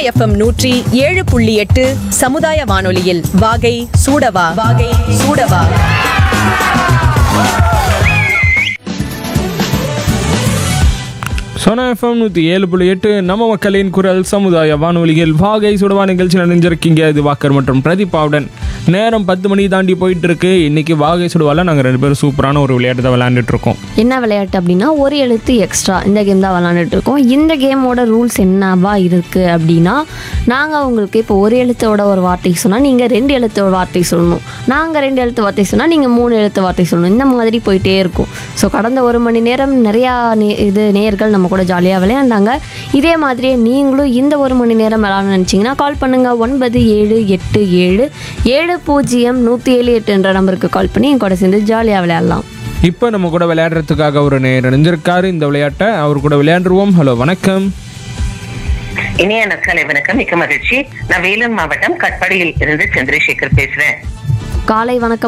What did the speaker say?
FM நூற்றி ஏழு புள்ளி எட்டு சமுதாய வானொலியில் வாகை சூடவா வாகை சூடவா சோனா எஃப்எம் நூற்றி ஏழு புள்ளி எட்டு நம்ம மக்களின் குரல் சமுதாய வானொலியில் வாகை சுடவா நிகழ்ச்சி நினைஞ்சிருக்கீங்க இது வாக்கர் மற்றும் பிரதீபாவுடன் நேரம் பத்து மணி தாண்டி போயிட்டு இருக்கு இன்னைக்கு வாகை சுடுவால நாங்கள் ரெண்டு பேரும் சூப்பரான ஒரு விளையாட்டு தான் விளையாண்டுட்டு இருக்கோம் என்ன விளையாட்டு அப்படின்னா ஒரு எழுத்து எக்ஸ்ட்ரா இந்த கேம் தான் விளாண்டுட்டு இருக்கோம் இந்த கேமோட ரூல்ஸ் என்னவா இருக்குது அப்படின்னா நாங்கள் உங்களுக்கு இப்போ ஒரு எழுத்தோட ஒரு வார்த்தை சொன்னால் நீங்கள் ரெண்டு எழுத்தோட வார்த்தை சொல்லணும் நாங்கள் ரெண்டு எழுத்து வார்த்தை சொன்னால் நீங்கள் மூணு எழுத்து வார்த்தை சொல்லணும் இந்த மாதிரி போயிட்டே இருக்கும் ஸோ கடந்த ஒரு மணி நேரம் நிறையா நே இது நேயர்கள் நம்ம கூட ஜாலியாக விளையாண்டாங்க இதே மாதிரியே நீங்களும் இந்த ஒரு மணி நேரம் விளாட்னு நினச்சிங்கன்னா கால் பண்ணுங்கள் ஒன்பது ஏழு எட்டு ஏழு ஏழு பூஜ்ஜியம் நூற்றி ஏழு எட்டு என்ற நம்பருக்கு கால் பண்ணி என் கூட சேர்ந்து ஜாலியாக விளையாடலாம் இப்போ நம்ம கூட விளையாடுறதுக்காக ஒரு நேர் இணைஞ்சிருக்காரு இந்த விளையாட்டை அவர் கூட விளையாண்டுருவோம் ஹலோ வணக்கம் இனிய நற்காலை வணக்கம் மிக்க மகிழ்ச்சி நான் வேலூர் மாவட்டம் கட்பாடியில் இருந்து சந்திரசேகர் பேசுறேன் காலை வணக்கம்